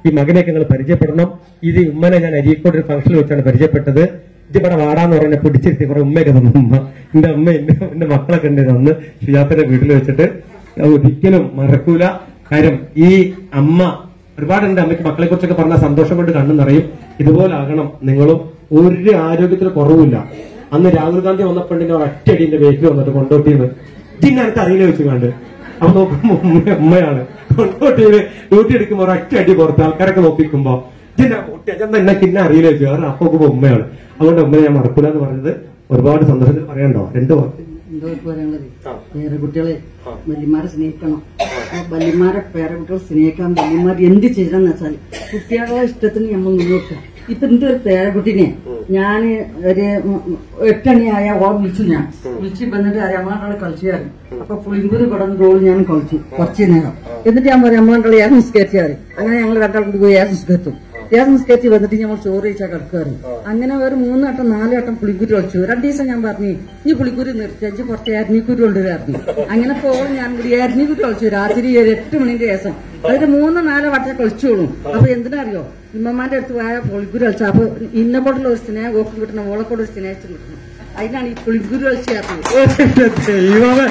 ഈ മകനെയൊക്കെ നിങ്ങൾ പരിചയപ്പെടണം ഇത് ഈ ഉമ്മനെ ഞാൻ അരീക്കോട് ഒരു ഫംഗ്ഷനിൽ വെച്ചാണ് പരിചയപ്പെട്ടത് ഇതിവിടെ വാടാന്ന് പറഞ്ഞ പിടിച്ചിരുത്തി കുറെ ഉമ്മയൊക്കെ തന്നു ഉമ്മ എന്റെ അമ്മ എന്റെ എന്റെ മക്കളൊക്കെ ഉണ്ട് അന്ന് ഷിജാത്തിന്റെ വീട്ടിൽ വെച്ചിട്ട് അത് ഒരിക്കലും മറക്കൂല കാര്യം ഈ അമ്മ ഒരുപാടുണ്ട് അമ്മയ്ക്ക് മക്കളെ കുറിച്ചൊക്കെ പറഞ്ഞ സന്തോഷം കൊണ്ട് കണ്ണു നിറയും ഇതുപോലെ ആകണം നിങ്ങളും ഒരു ആരോഗ്യത്തിന് കുറവില്ല അന്ന് രാഹുൽ ഗാന്ധി വന്നപ്പോണ്ടിന്റെ ഒറ്റയടിന്റെ ബേക്കിൽ വന്നിട്ട് കൊണ്ടോട്ടിന്ന് ഇതിനകത്ത് അറിയില്ല വെച്ച് കണ്ട് അപ്പൊ നോക്കുമ്പോ ഉമ്മ ഉമ്മയാണ് കൊണ്ടോട്ടിയില് ഡ്യൂട്ടി എടുക്കുമ്പോ ഒരൊറ്റ അടി പുറത്ത് ആൾക്കാരൊക്കെ നോക്കിക്കുമ്പോ ഇതിന്റെ എന്താ എന്നെ പിന്നെ അറിയില്ല വെച്ചു കാരണം അപ്പൊ നോക്കുമ്പോ ഉമ്മയാണ് അതുകൊണ്ട് ഉമ്മയെ ഞാൻ മറക്കൂല എന്ന് പറഞ്ഞത് ഒരുപാട് സന്തോഷത്തിൽ പറയണ്ടോ രണ്ടു വാക്ക് എന്തോ പറയാനുള്ളത് പേരക്കുട്ടികളെ വല്യമാരെ സ്നേഹിക്കണം ആ വല്യമാരെ പേരക്കുട്ടികൾ സ്നേഹിക്കാൻ വല്യമാർ എന്ത് ചെയ്യണമെന്ന് വെച്ചാൽ കുട്ടികളുടെ ഇഷ്ടത്തിന് നമ്മൾ മുന്നോട്ട് ഇപ്പൊ എന്റെ ഒരു പേരക്കുട്ടിനെ ഞാൻ ഒരു എട്ടണിയായ ഓർ വിളിച്ചു ഞാൻ വിളിച്ച് വന്നിട്ട് അരമാണ്ടാളെ കളിച്ചായിരുന്നു അപ്പൊ പുളിങ്കുരു കടന്ന് റോൾ ഞാൻ കളിച്ചു കുറച്ചു നേരം എന്നിട്ട് ഞാൻ പറയാം അമ്മാണ്ടാളെ ഏത് നിസ്കരിച്ചാറ് അങ്ങനെ ഞങ്ങൾ രണ്ടാൾ കൂടി പോയി ഏത് നിസ്കരിത്തും ഏത് നിസ്കരിച്ച് വന്നിട്ട് ഞങ്ങൾ ചോറ് കഴിച്ചാൽ കിടക്കുമായിരുന്നു അങ്ങനെ ഒരു മൂന്ന് വട്ടം നാല് വട്ടം പുളിക്കുരു കളിച്ചു രണ്ടു ദിവസം ഞാൻ പറഞ്ഞു ഇനി പുളിക്കുരു നിർത്തി അഞ്ച് കുറച്ച് എരഞ്ഞിക്കുരു കൊണ്ടുവരായിരുന്നു അങ്ങനെ പോകും ഞാൻ കൂടി എരഞ്ഞിക്കുരു കളിച്ചു രാത്രി ഒരു എട്ട് മണിന്റെ ശേഷം അതിന് മൂന്ന് നാല് വട്ടം കളിച്ചോളും അപ്പൊ എന്തിനറിയോ ഇമ്മമാന്റെ അടുത്ത് പോയ പുളിക്കുരു കളിച്ചു അപ്പൊ ഇന്നെ കൊണ്ടുള്ള ഒരു സ്നേഹം ഓക്കി കിട്ടണം ഓളെ കൊണ്ട് ഒരു സ്നേഹിച്ചു കിട്ടണം അതിനാണ് ഈ പുളിക്കുരു കളിച്ചു ചേർത്തത് ദൈവമേ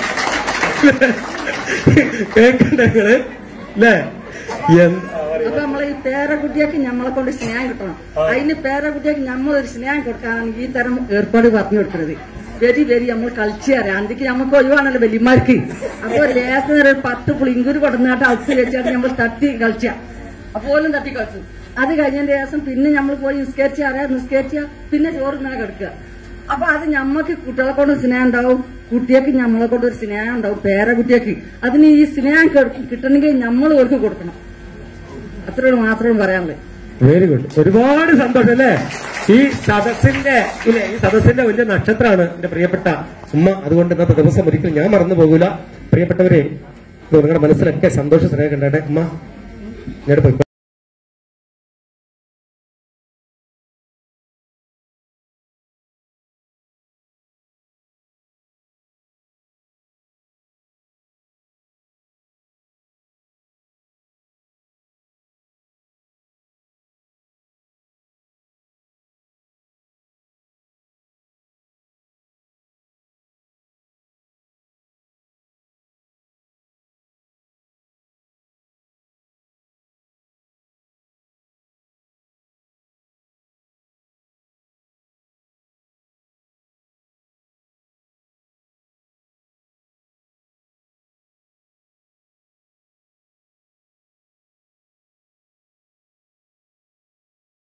കേക്കണ്ടേ നിങ്ങള് അല്ലേ എന്ത് അപ്പൊ നമ്മളെ ഈ പേരക്കുട്ടിയൊക്കെ നമ്മളെ കൊണ്ട് സ്നേഹം കിട്ടണം അതിന് പേരക്കുട്ടിയൊക്കെ നമ്മളൊരു സ്നേഹം കൊടുക്കാനാണ് ഈ തരം ഏർപ്പാട് പറഞ്ഞു കൊടുക്കുന്നത് വരി വരി നമ്മൾ കളിച്ചു തരാം അന്തിക്ക് നമുക്ക് ഒഴിവാണല്ലോ വലിയമാർക്ക് അപ്പൊ ലേസം നേരം ഒരു പത്ത് പുളിങ്കുരു കൊടുന്നാട്ട് അകത്ത് വെച്ചാൽ നമ്മൾ തട്ടി കളിച്ച അപ്പോലും തട്ടി കളിച്ചു അത് കഴിഞ്ഞതിന്റെ ശേഷം പിന്നെ നമ്മൾ പോയി നിസ്കരിച്ച അറിയാം നിസ്കരിച്ച പിന്നെ ചോറ് ഇങ്ങനെ കിടക്കുക അപ്പൊ അത് ഞമ്മക്ക് കുട്ടികളെ കൊണ്ട് സ്നേഹം ഉണ്ടാവും കുട്ടിയൊക്കെ നമ്മളെ കൊണ്ട് ഒരു സ്നേഹം ഉണ്ടാവും പേരക്കുട്ടിയൊക്കെ അതിന് ഈ സ്നേഹം കെട- കിട്ടണമെങ്കിൽ നമ്മൾ ഓർക്ക് കൊടുക്കണം അത്രയോട് മാത്രമേ പറയാനുള്ളൂ വെരി ഗുഡ് ഒരുപാട് സന്തോഷം അല്ലേ ഈ സദസ്സിന്റെ ഇല്ലേ ഈ സദസ്സിന്റെ വലിയ നക്ഷത്രമാണ് എന്റെ പ്രിയപ്പെട്ട ഉമ്മ അതുകൊണ്ട് ഇന്നത്തെ ദിവസം ഒരിക്കലും ഞാൻ മറന്നു പോകൂല പ്രിയപ്പെട്ടവരെ ഇത് നിങ്ങളുടെ മനസ്സിലൊക്കെ സന്തോഷ സ്നേഹം കണ്ടേ ഉമ്മ ഞാൻ പോയി